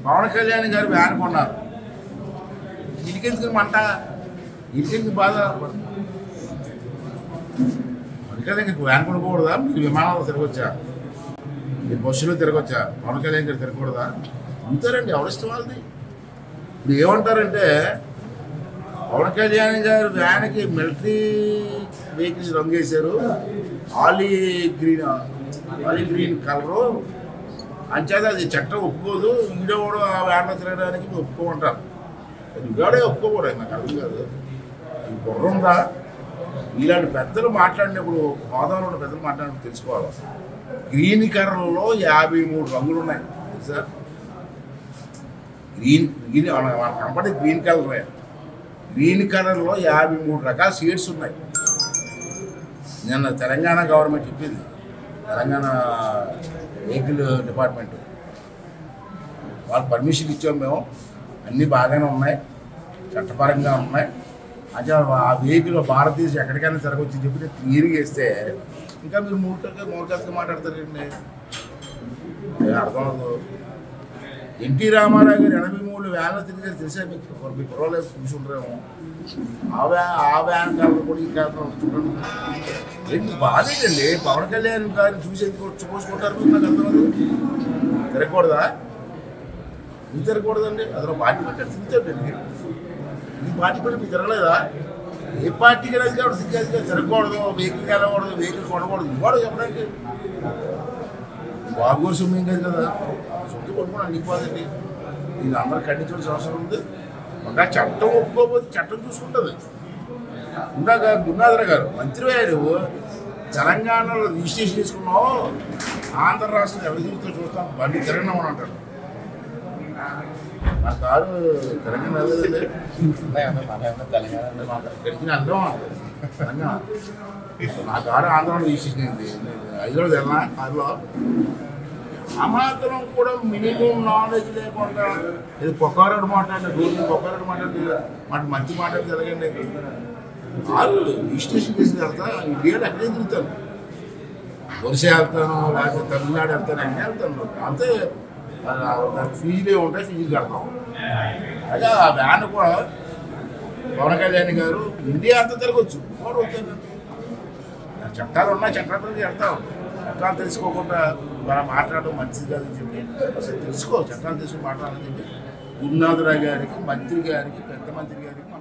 పవన్ కళ్యాణ్ గారు వ్యాన్ కొన్నారు ఇటుకెందుకు మంట ఇటుకెందుకు బాధ పవన్ కళ్యాణ్ గారికి వ్యాన్ కొనుక్కోకూడదా మీరు విమానాల్లో తిరగొచ్చా మీరు బస్సులో తిరగొచ్చా పవన్ కళ్యాణ్ గారు తిరగకూడదా అంతారండి ఎవరిష్టం వాళ్ళది ఇప్పుడు ఏమంటారంటే పవన్ కళ్యాణ్ గారు వ్యాన్కి మిలిటరీ వెహికల్స్ రంగు వేశారు olive green olive green colour అంచేత అది చట్టం ఒప్పుకోదు వీడియో కూడా ఆ వ్యాన్లో తిరగడానికి ఒప్పుకోమంటారు ఇవాడే ఒప్పుకోకూడదు నాకు అర్థం కాదు ఈ బుర్రందా ఇలాంటి పెద్దలు మాట్లాడినప్పుడు హోదాలో ఉన్న పెద్దలు మాట్లాడినప్పుడు తెలుసుకోవాలి గ్రీన్ కలర్లో యాభై మూడు రంగులు ఉన్నాయి సార్ గ్రీన్ గ్రీన్ వాళ్ళకి కనపడే గ్రీన్ కలరే గ్రీన్ కలర్లో యాభై మూడు రకాల షేడ్స్ ఉన్నాయి నిన్న తెలంగాణ గవర్నమెంట్ చెప్పింది తెలంగాణ వెహికల్ డిపార్ట్మెంట్ వాళ్ళు పర్మిషన్ ఇచ్చాం మేము అన్నీ బాగానే ఉన్నాయి చట్టపరంగా ఉన్నాయి అంటే ఆ వెహికల్ భారతదేశం ఎక్కడికైనా తిరగొచ్చి చెప్పి క్లియర్గా వేస్తే ఇంకా మీరు మూడుగా మూర్ఖతగా మాట్లాడతారండి ఏ అర్థం అవ్వదు ఎన్టీ రామారావు గారు ఎనభై మూడు వ్యాన్లు తిరిగారు తెలిసే మీకు మరి మీ కుర్రలేదు కూర్చుంటారేమో ఆ వ్యా ఆ వ్యాన్ కాలంలో కూడా ఈ కాలంలో చూడండి ఏంటి బాధేదండి పవన్ కళ్యాణ్ గారిని చూసి ఎందుకు చూసుకుంటారు మీరు నాకు అర్థం అవ్వదు తిరగకూడదా ఎందుకు తిరగకూడదండి అతను పార్టీ పెట్టారు తిరుగుతాడండి ఈ పార్టీ పెట్టి మీరు తిరగలేదా ఏ పార్టీకి అనేది కాబట్టి సిగ్గాదిగా తిరగకూడదు వెహికల్ వెళ్ళకూడదు వెహికల్ కొనకూడదు ఇవ్వడు చెప్పడానికి బాగోరు సొమ్ము కాదు కదా సొంత కొనుక్కోవడం అనిపోదండి ఇది అందరూ ఖండించాల్సిన అవసరం ఉంది ఒక చట్టం ఒప్పుకోకపోతే చట్టం చూసుకుంటుంది ఇందాక గురునాథర గారు మంత్రి అయ్యారు తెలంగాణలో రిజిస్ట్రేషన్ చేసుకున్నావు ఆంధ్ర రాష్ట్రం ఎవరి చూస్తూ చూస్తాం బండి తిరగనమని అంటాడు నా కారు తెలంగాణ వెళ్ళలేదే గడిచిన అర్థం తెలంగాణ నా కారు ఆంధ్రలో తీసేసింది హైదరాబాద్ వెళ్ళా కారులో ఆ మాత్రం కూడా మినిమం నాలెడ్జ్ లేకుండా ఇది పొక్కారాడు మాట్లాడిన రోజు పొక్కారాడు మాట్లాడి మాట మంచి మాట్లాడితే ఎలాగండి కారు రిజిస్ట్రేషన్ చేసిన తర్వాత ఇండియాలో ఎక్కడే తిరుగుతాను ఒరిసా వెళ్తాను లేకపోతే తమిళనాడు వెళ్తాను అన్నీ వెళ్తాను అంతే దానికి ఫీజులే ఉంటాయి ఫీజులు కడతాం అలాగే ఆ వ్యాన్ కూడా పవన్ కళ్యాణ్ గారు ఇండియా అంతా తిరగచ్చు కూడా వద్దండి చట్టాలు ఉన్నాయి చట్టాల మీద వెళ్తాం చట్టాలు తెలుసుకోకుండా మనం మాట్లాడడం మంచిది కాదని చెప్పి అసలు తెలుసుకో చట్టాలు తెలుసుకుని మాట్లాడాలని చెప్పి గురునాథరావు గారికి మంత్రి గారికి పెద్ద మంత్రి గారికి